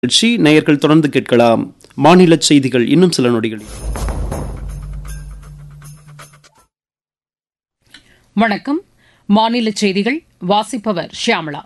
நிகழ்ச்சி நேயர்கள் தொடர்ந்து கேட்கலாம் மாநில செய்திகள் இன்னும் சில நொடிகளில் வணக்கம் மாநில செய்திகள் வாசிப்பவர் ஷியாமளா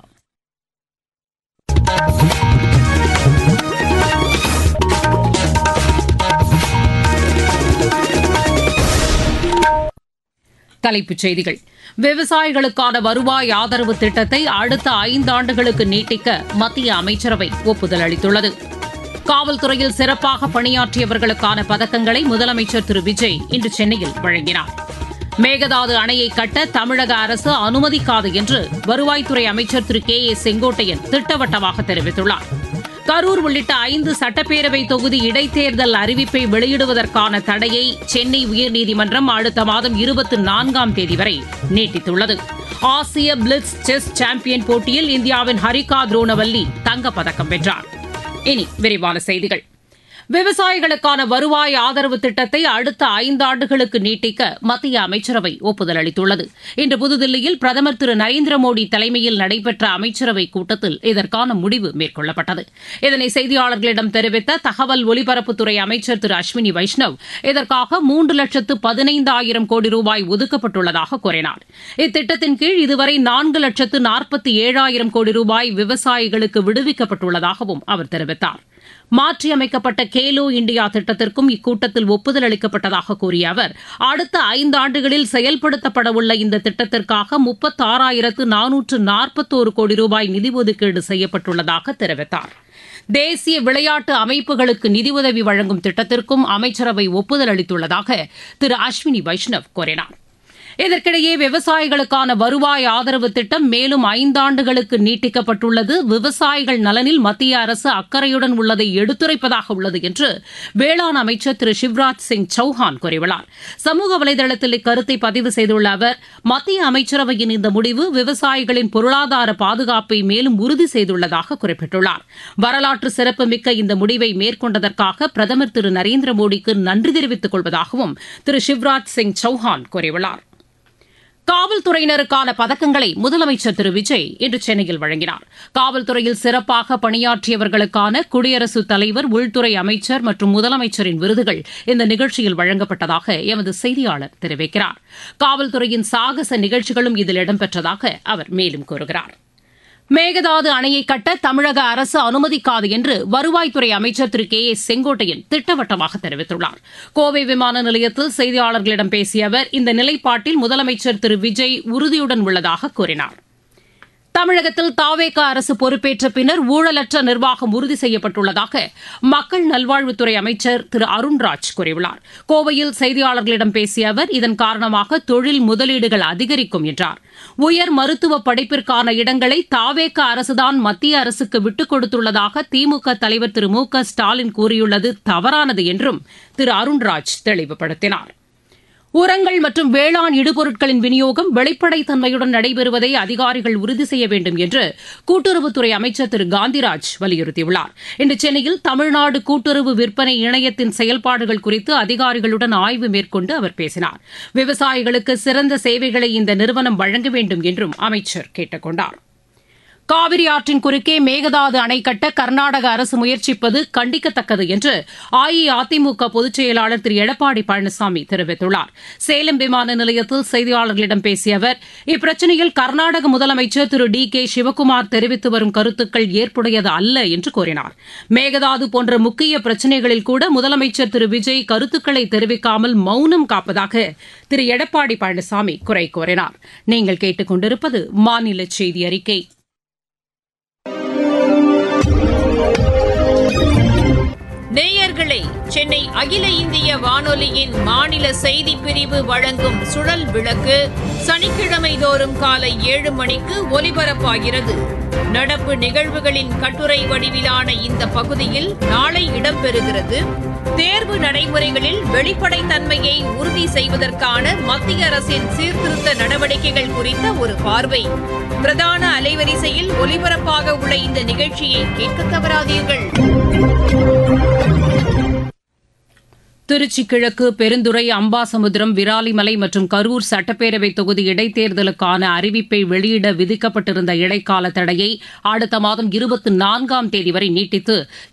தலைப்புச் செய்திகள் விவசாயிகளுக்கான வருவாய் ஆதரவு திட்டத்தை அடுத்த ஐந்தாண்டுகளுக்கு நீட்டிக்க மத்திய அமைச்சரவை ஒப்புதல் அளித்துள்ளது காவல்துறையில் சிறப்பாக பணியாற்றியவர்களுக்கான பதக்கங்களை முதலமைச்சர் திரு விஜய் இன்று சென்னையில் வழங்கினார் மேகதாது அணையை கட்ட தமிழக அரசு அனுமதிக்காது என்று வருவாய்த்துறை அமைச்சர் திரு கே ஏ செங்கோட்டையன் திட்டவட்டமாக தெரிவித்துள்ளார் கரூர் உள்ளிட்ட ஐந்து சட்டப்பேரவை தொகுதி இடைத்தேர்தல் அறிவிப்பை வெளியிடுவதற்கான தடையை சென்னை உயர்நீதிமன்றம் அடுத்த மாதம் இருபத்தி நான்காம் தேதி வரை நீட்டித்துள்ளது ஆசிய பிளிட்ஸ் செஸ் சாம்பியன் போட்டியில் இந்தியாவின் ஹரிகா துரோணவல்லி தங்கப்பதக்கம் வென்றார் இனி விரிவான செய்திகள் விவசாயிகளுக்கான வருவாய் ஆதரவு திட்டத்தை அடுத்த ஐந்தாண்டுகளுக்கு நீட்டிக்க மத்திய அமைச்சரவை ஒப்புதல் அளித்துள்ளது இன்று புதுதில்லியில் பிரதமர் திரு நரேந்திர மோடி தலைமையில் நடைபெற்ற அமைச்சரவைக் கூட்டத்தில் இதற்கான முடிவு மேற்கொள்ளப்பட்டது இதனை செய்தியாளர்களிடம் தெரிவித்த தகவல் ஒலிபரப்புத்துறை அமைச்சர் திரு அஸ்வினி வைஷ்ணவ் இதற்காக மூன்று லட்சத்து பதினைந்தாயிரம் கோடி ரூபாய் ஒதுக்கப்பட்டுள்ளதாக கூறினார் இத்திட்டத்தின் கீழ் இதுவரை நான்கு லட்சத்து நாற்பத்தி ஏழாயிரம் கோடி ரூபாய் விவசாயிகளுக்கு விடுவிக்கப்பட்டுள்ளதாகவும் அவர் தெரிவித்தார் மாற்றியமைக்கப்பட்ட கேலோ இந்தியா திட்டத்திற்கும் இக்கூட்டத்தில் ஒப்புதல் அளிக்கப்பட்டதாக கூறிய அவர் அடுத்த ஐந்தாண்டுகளில் செயல்படுத்தப்படவுள்ள இந்த திட்டத்திற்காக முப்பத்தாறாயிரத்து நானூற்று நாற்பத்தோரு கோடி ரூபாய் நிதி ஒதுக்கீடு செய்யப்பட்டுள்ளதாக தெரிவித்தார் தேசிய விளையாட்டு அமைப்புகளுக்கு நிதியுதவி வழங்கும் திட்டத்திற்கும் அமைச்சரவை ஒப்புதல் அளித்துள்ளதாக திரு அஸ்வினி வைஷ்ணவ் கூறினார் இதற்கிடையே விவசாயிகளுக்கான வருவாய் ஆதரவு திட்டம் மேலும் ஐந்தாண்டுகளுக்கு நீட்டிக்கப்பட்டுள்ளது விவசாயிகள் நலனில் மத்திய அரசு அக்கறையுடன் உள்ளதை எடுத்துரைப்பதாக உள்ளது என்று வேளாண் அமைச்சர் திரு சிவராஜ் சிங் சௌஹான் கூறியுள்ளார் சமூக வலைதளத்தில் இக்கருத்தை பதிவு செய்துள்ள அவர் மத்திய அமைச்சரவையின் இந்த முடிவு விவசாயிகளின் பொருளாதார பாதுகாப்பை மேலும் உறுதி செய்துள்ளதாக குறிப்பிட்டுள்ளார் வரலாற்று சிறப்புமிக்க இந்த முடிவை மேற்கொண்டதற்காக பிரதமர் திரு நரேந்திர மோடிக்கு நன்றி தெரிவித்துக் கொள்வதாகவும் திரு சிவராஜ் சிங் சௌஹான் கூறியுள்ளார் காவல்துறையினருக்கான பதக்கங்களை முதலமைச்சர் திரு விஜய் இன்று சென்னையில் வழங்கினார் காவல்துறையில் சிறப்பாக பணியாற்றியவர்களுக்கான குடியரசுத் தலைவர் உள்துறை அமைச்சர் மற்றும் முதலமைச்சரின் விருதுகள் இந்த நிகழ்ச்சியில் வழங்கப்பட்டதாக எமது செய்தியாளர் தெரிவிக்கிறார் காவல்துறையின் சாகச நிகழ்ச்சிகளும் இதில் இடம்பெற்றதாக அவர் மேலும் கூறுகிறார் மேகதாது அணையை கட்ட தமிழக அரசு அனுமதிக்காது என்று வருவாய்த்துறை அமைச்சர் திரு கே ஏ செங்கோட்டையன் திட்டவட்டமாக தெரிவித்துள்ளார் கோவை விமான நிலையத்தில் செய்தியாளர்களிடம் பேசிய அவர் இந்த நிலைப்பாட்டில் முதலமைச்சர் திரு விஜய் உறுதியுடன் உள்ளதாக கூறினார் தமிழகத்தில் தாவேக அரசு பொறுப்பேற்ற பின்னர் ஊழலற்ற நிர்வாகம் உறுதி செய்யப்பட்டுள்ளதாக மக்கள் நல்வாழ்வுத்துறை அமைச்சர் திரு அருண்ராஜ் கூறியுள்ளார் கோவையில் செய்தியாளர்களிடம் பேசிய அவர் இதன் காரணமாக தொழில் முதலீடுகள் அதிகரிக்கும் என்றார் உயர் மருத்துவ படிப்பிற்கான இடங்களை தாவேக அரசுதான் மத்திய அரசுக்கு விட்டுக் கொடுத்துள்ளதாக திமுக தலைவர் திரு மு க ஸ்டாலின் கூறியுள்ளது தவறானது என்றும் திரு அருண்ராஜ் தெளிவுபடுத்தினார் உரங்கள் மற்றும் வேளாண் இடுபொருட்களின் விநியோகம் வெளிப்படைத்தன்மையுடன் நடைபெறுவதை அதிகாரிகள் உறுதி செய்ய வேண்டும் என்று கூட்டுறவுத்துறை அமைச்சர் திரு காந்திராஜ் வலியுறுத்தியுள்ளார் இன்று சென்னையில் தமிழ்நாடு கூட்டுறவு விற்பனை இணையத்தின் செயல்பாடுகள் குறித்து அதிகாரிகளுடன் ஆய்வு மேற்கொண்டு அவர் பேசினார் விவசாயிகளுக்கு சிறந்த சேவைகளை இந்த நிறுவனம் வழங்க வேண்டும் என்றும் அமைச்சர் கேட்டுக் கொண்டார் காவிரி ஆற்றின் குறுக்கே மேகதாது அணை கட்ட கர்நாடக அரசு முயற்சிப்பது கண்டிக்கத்தக்கது என்று அஇஅதிமுக பொதுச் செயலாளர் திரு எடப்பாடி பழனிசாமி தெரிவித்துள்ளார் சேலம் விமான நிலையத்தில் செய்தியாளர்களிடம் பேசிய அவர் இப்பிரச்சினையில் கர்நாடக முதலமைச்சர் திரு டி கே சிவக்குமார் தெரிவித்து வரும் கருத்துக்கள் ஏற்புடையது அல்ல என்று கூறினார் மேகதாது போன்ற முக்கிய பிரச்சினைகளில் கூட முதலமைச்சர் திரு விஜய் கருத்துக்களை தெரிவிக்காமல் மௌனம் காப்பதாக திரு எடப்பாடி பழனிசாமி குறை கூறினார் நீங்கள் கேட்டுக் கொண்டிருப்பது மாநில செய்தி அறிக்கை நேயர்களே சென்னை அகில இந்திய வானொலியின் மாநில செய்திப் பிரிவு வழங்கும் சுழல் விளக்கு சனிக்கிழமை தோறும் காலை ஏழு மணிக்கு ஒலிபரப்பாகிறது நடப்பு நிகழ்வுகளின் கட்டுரை வடிவிலான இந்த பகுதியில் நாளை இடம்பெறுகிறது தேர்வு நடைமுறைகளில் வெளிப்படைத்தன்மையை உறுதி செய்வதற்கான மத்திய அரசின் சீர்திருத்த நடவடிக்கைகள் குறித்த ஒரு பார்வை பிரதான அலைவரிசையில் ஒலிபரப்பாக உள்ள இந்த நிகழ்ச்சியை கேட்க தவறாதீர்கள் திருச்சி கிழக்கு பெருந்துறை அம்பாசமுத்திரம் விராலிமலை மற்றும் கரூர் சட்டப்பேரவை தொகுதி இடைத்தேர்தலுக்கான அறிவிப்பை வெளியிட விதிக்கப்பட்டிருந்த இடைக்கால தடையை அடுத்த மாதம் இருபத்தி நான்காம் தேதி வரை நீட்டித்து